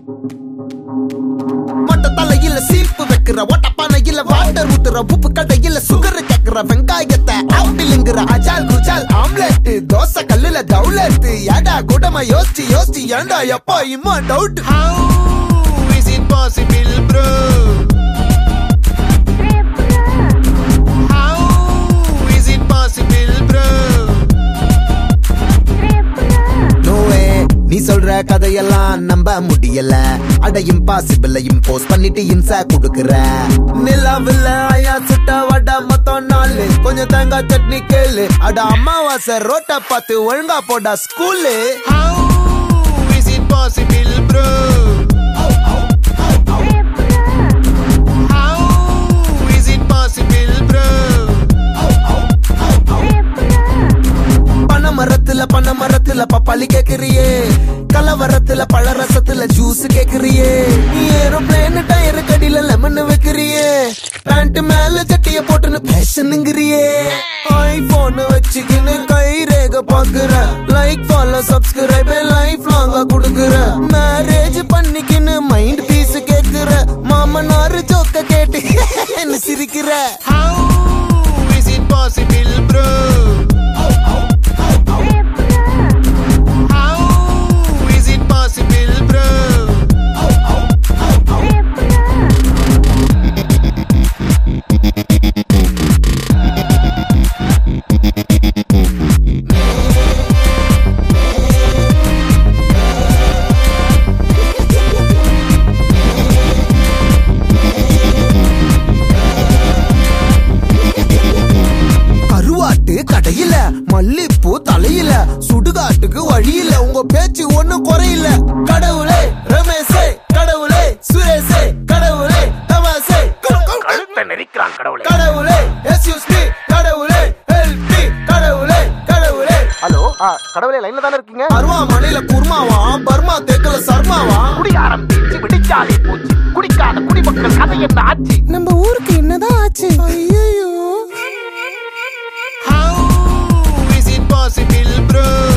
மொட்டை தலையில சீப்பு வைக்கிற ஓட்ட பானையில வாட்டர் ஊத்துற உப்பு கடையில சுகர் கேக்குற வெங்காயத்தை ஆப்பிளுங்கிற அஜால் குஜால் ஆம்லெட் தோசை கல்லுல தவுலெட் ஏடா கூடமா யோசிச்சு யோசிச்சு ஏண்டா எப்பா இம்மா doubt How is it possible, bro? How is it possible, bro? No way நீ சொல்ற கதையெல்லாம் நம்ப முடியல அட இம்பாசிபிள் இம்போஸ் பண்ணிட்டு இம்சா குடுக்குற நிலாவில் ஐயா சுட்ட வட மொத்தம் நாலு கொஞ்சம் தேங்காய் சட்னி கேளு அட அமாவாசை ரோட்ட பார்த்து ஒழுங்கா போடா school How is it possible, bro? How is it possible, bro? பனை மரத்துல பனை மரத்துல பப்பாளி கேக்குறியே கலவரத்துல பழரசத்துல ஜூஸ் கேக்குறியே ஏரோப்ளேன் டயர் கடியில லெமன் வைக்கிறியே பேண்ட் மேல சட்டிய போட்டுன்னு பேஷனுங்கிறியே ஐபோன் வச்சுக்கின்னு கை ரேக பாக்குற லைக் ஃபாலோ சப்ஸ்கிரைப் லைஃப் லாங்கா குடுக்குற மேரேஜ் பண்ணிக்கின்னு மைண்ட் பீஸ் கேக்குற மாமனாரு ஜோக்க கேட்டு என்ன சிரிக்கிற How is it possible, bro? How is it possible, bro? கருவாட்டு கடையில மல்லிப்பூ தலையில சுடுகாட்டுக்கு வழியில உங்க பேச்சு ஒண்ணும் குறையில கடவுளே ரமேஷே கடவுளே சுரேஷே கடவுளே தமாசே கழுத்தை நெரிக்கிறான் கடவுளே கடவுளே எஸ்யூஸ் மீ கடவுளே ஹெல்ப் மீ கடவுளே கடவுளே ஹலோ கடவுளே லைன்ல தானே இருக்கீங்க அருவாமனையில குருமாவா பர்மா தேக்கல சர்மாவா குடி ஆரம்பிச்சு விடிச்சாலே போச்சு குடிக்காத குடிமக்கள் கதை என்ன ஆச்சு நம்ம ஊருக்கு என்னதான் ஆச்சு ஐயோ How is it possible, bro?